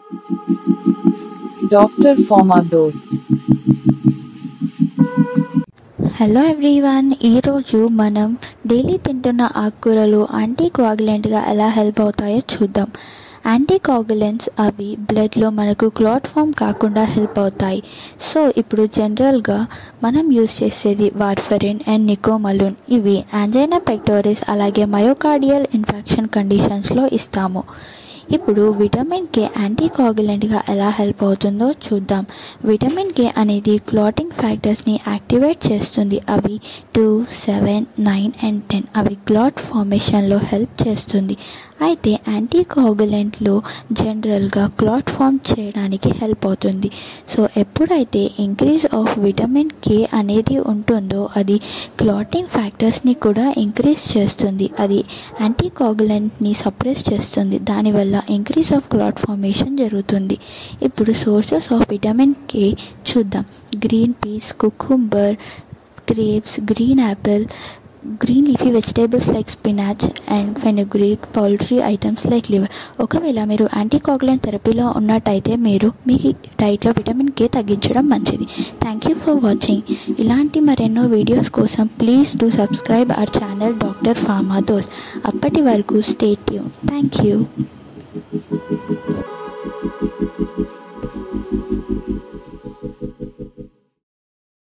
Dr. Forma Dost. Hello everyone ఈరోజు మనం daily తింటున్న ఆకుకూరలు యాంటీ కోఆగులెంట్గా ఎలా హెల్ప్ అవుతాయో చూద్దాం యాంటీ కోఆగులెంట్స్ అవి బ్లడ్లో మనకు క్లాట్ ఫామ్ కాకుండా హెల్ప్ అవుతాయి సో ఇప్పుడు జనరల్గా మనం యూస్ చేసేది వార్ఫరిన్ అండ్ నికోమలూన్ ఇవి యాంజైనా పెక్టోరిస్ అలాగే మయోకార్డియల్ ఇన్ఫెక్షన్ కండిషన్స్లో ఇస్తాము ఇప్పుడు విటమిన్ కే యాంటీ కోగులెంట్గా ఎలా హెల్ప్ అవుతుందో చూద్దాం విటమిన్ కే అనేది క్లాటింగ్ ఫ్యాక్టర్స్ని యాక్టివేట్ చేస్తుంది అవి two seven nine and ten అవి క్లాట్ ఫార్మేషన్లో హెల్ప్ చేస్తుంది అయితే యాంటీ కోగులెంట్లు జనరల్గా క్లాట్ ఫామ్ చేయడానికి హెల్ప్ అవుతుంది సో ఎప్పుడైతే ఇంక్రీజ్ ఆఫ్ విటమిన్ కే అనేది ఉంటుందో అది క్లాటింగ్ ఫ్యాక్టర్స్ని కూడా ఇంక్రీజ్ చేస్తుంది అది యాంటీ కోగులెంట్ని సప్రెస్ చేస్తుంది దానివల్ల ఇంక్రీజ్ ఆఫ్ క్లాట్ ఫార్మేషన్ జరుగుతుంది ఇప్పుడు సోర్సెస్ ఆఫ్ విటమిన్ కే చూద్దాం green peas cucumber grapes green apple green leafy vegetables like spinach and fenugreek poultry items like liver ఒకవేళ మీరు యాంటీకోగులెంట్ థెరపీలో ఉన్నట్టయితే మీరు మీ డైట్లో విటమిన్ కే తగ్గించడం మంచిది థ్యాంక్ యూ ఫర్ వాచింగ్ ఇలాంటి మరెన్నో వీడియోస్ కోసం please do subscribe our channel doctor pharma Dost అప్పటి వరకు స్టే ట్యూన్ థ్యాంక్ యూ